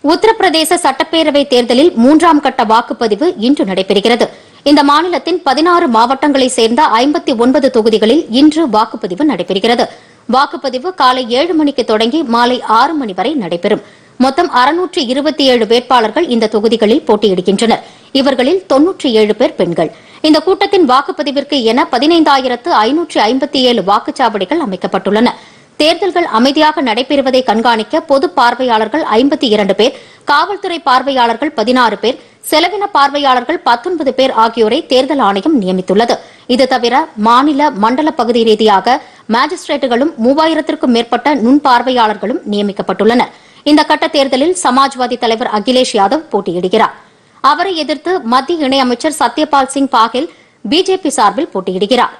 உத்தரப்பிரதேச சட்டப்பேரவை தேர்தலில் மூன்றாம் கட்ட வாக்குப்பதிவு இன்று நடைபெறுகிறது இந்த மாநிலத்தின் பதினாறு மாவட்டங்களைச் சேர்ந்த ஐம்பத்தி ஒன்பது தொகுதிகளில் இன்று வாக்குப்பதிவு நடைபெறுகிறது வாக்குப்பதிவு காலை ஏழு மணிக்கு தொடங்கி மாலை ஆறு மணி வரை நடைபெறும் மொத்தம் அறுநூற்று இருபத்தி ஏழு வேட்பாளர்கள் இந்த தொகுதிகளில் போட்டியிடுகின்றனர் இவர்களில் தொன்னூற்றி ஏழு பேர் பெண்கள் இந்த கூட்டத்தின் வாக்குப்பதிவிற்கு என பதினைந்தாயிரத்து ஐநூற்று ஐம்பத்தி ஏழு வாக்குச்சாவடிகள் அமைக்கப்பட்டுள்ளன தேர்தல்கள் அமைதியாக நடைபெறுவதை கண்காணிக்க பொது பார்வையாளர்கள் ஐம்பத்தி இரண்டு பேர் காவல்துறை பார்வையாளர்கள் பதினாறு பேர் செலவின பார்வையாளர்கள் பத்தொன்பது பேர் ஆகியோரை தேர்தல் ஆணையம் நியமித்துள்ளது இது தவிர மாநில மண்டல பகுதி ரீதியாக மாஜிஸ்ட்ரேட்டுகளும் மூவாயிரத்திற்கும் மேற்பட்ட நுண் பார்வையாளர்களும் நியமிக்கப்பட்டுள்ளனர் இந்த கட்ட தேர்தலில் சமாஜ்வாதி தலைவர் அகிலேஷ் யாதவ் போட்டியிடுகிறார் அவரை எதிர்த்து மத்திய இணையமைச்சர் சத்யபால் சிங் பாகில் பிஜேபி சார்பில் போட்டியிடுகிறார்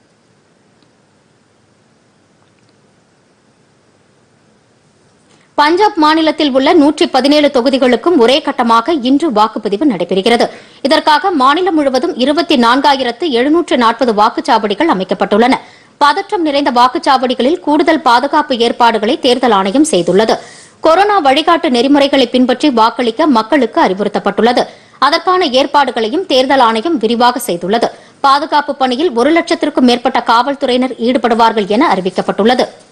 பஞ்சாப் மாநிலத்தில் உள்ள நூற்றி பதினேழு தொகுதிகளுக்கும் ஒரே கட்டமாக இன்று வாக்குப்பதிவு நடைபெறுகிறது இதற்காக மாநிலம் முழுவதும் இருபத்தி நான்காயிரத்து எழுநூற்று நாற்பது வாக்குச்சாவடிகள் அமைக்கப்பட்டுள்ளன பதற்றம் நிறைந்த வாக்குச்சாவடிகளில் கூடுதல் பாதுகாப்பு ஏற்பாடுகளை தேர்தல் ஆணையம் செய்துள்ளது கொரோனா வழிகாட்டு நெறிமுறைகளை பின்பற்றி வாக்களிக்க மக்களுக்கு அறிவுறுத்தப்பட்டுள்ளது அதற்கான ஏற்பாடுகளையும் தேர்தல் ஆணையம் விரிவாக செய்துள்ளது பாதுகாப்பு பணியில் ஒரு லட்சத்திற்கும் மேற்பட்ட காவல்துறையினர் ஈடுபடுவார்கள் என அறிவிக்கப்பட்டுள்ளது